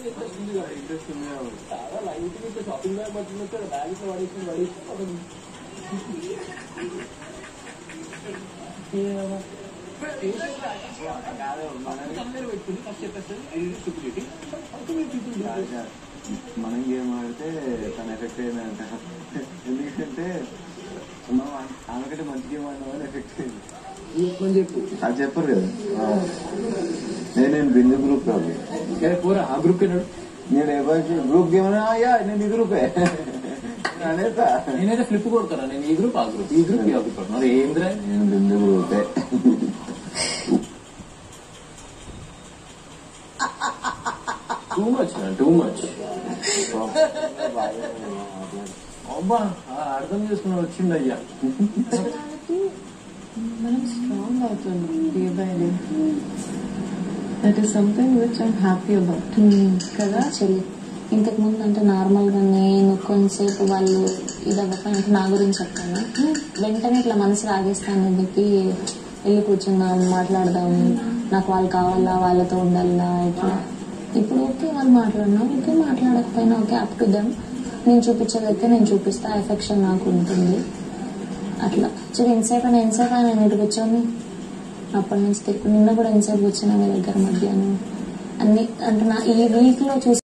Interest ఉంది కదా interest ఉంది కాబట్టి. చాలా లైట్ గా షాపింగ్ బ్యాగ్ పట్టుకున్నట్టు బ్యాగ్ ఇట్లా పడేసి పడేసి అతను కాదు, మనం- కంపేర్ పెట్టుకుని ఫస్ట్ చెప్పేస్తుంది ఐడి స్టూపిడిటీ కాదు, కాదు. మనం గేమ్ ఆడితే తన ఎఫెక్ట్ అయిందంట ఎందుకంటే మనం ఆమెకంటే మంచి గేమ్ ఆడిన వాళ్ళు ఎఫెక్ట్ అయింది అని చెప్పు అది చెప్పరు కదా నేను నేను బిందు గ్రూప్ కాదు సరే పోరా ఆ గ్రూప్ కి నేను ఎవరికి గ్రూప్ గేమ్ అయ్యా నేను ఈ గ్రూపే అనేతా నేనైతే ఫ్లిప్ కొడతారా నేను ఈ గ్రూప్ ఆ గ్రూప్ ఈ గ్రూప్ ఈ గ్రూప్ మరి ఏంద్రా నేను బిందు గ్రూపే టూ మచ్ టూ మచ్ అబ్బా ఆ అర్థం చేసుకుని వచ్చిండు అయ్యా పర్సనాలిటీ మనం స్ట్రాంగ్ అవుతున్నాం day by day that is something which I'm happy about కదా చెల్లి ఇంతకు ముందు అంటే నార్మల్ గా నేను కొంతసేపు వాళ్ళు ఇది అవ్వక నా గురించి చెప్తాను వెంటనే ఇట్లా మనసు రాగేస్తాను చెప్పి వెళ్ళి కూర్చుందాం మాట్లాడదాం నాకు వాళ్ళు కావాలా వాళ్ళతో ఉండాలా ఇట్లా ఇప్పుడు ఓకే వాళ్ళు మాట్లాడినా ఓకే మాట్లాడకపోయినా ఓకే అప్ టు దెమ్ నేను చూపించేదైతే నేను చూపిస్తా ఎఫెక్షన్ నాకు ఉంటుంది అట్లా సరే ఎంతసేపు అయినా ఎంతసేపు అయినా నేను ఇటు కూర్చొని అప్పటి నుంచి తిరుగు నిన్న కూడా ఎంతసేపు కూర్చున్నా మీ దగ్గర మధ్యాహ్నం అన్ని అంటే నా ఈ వీక్ లో చూసి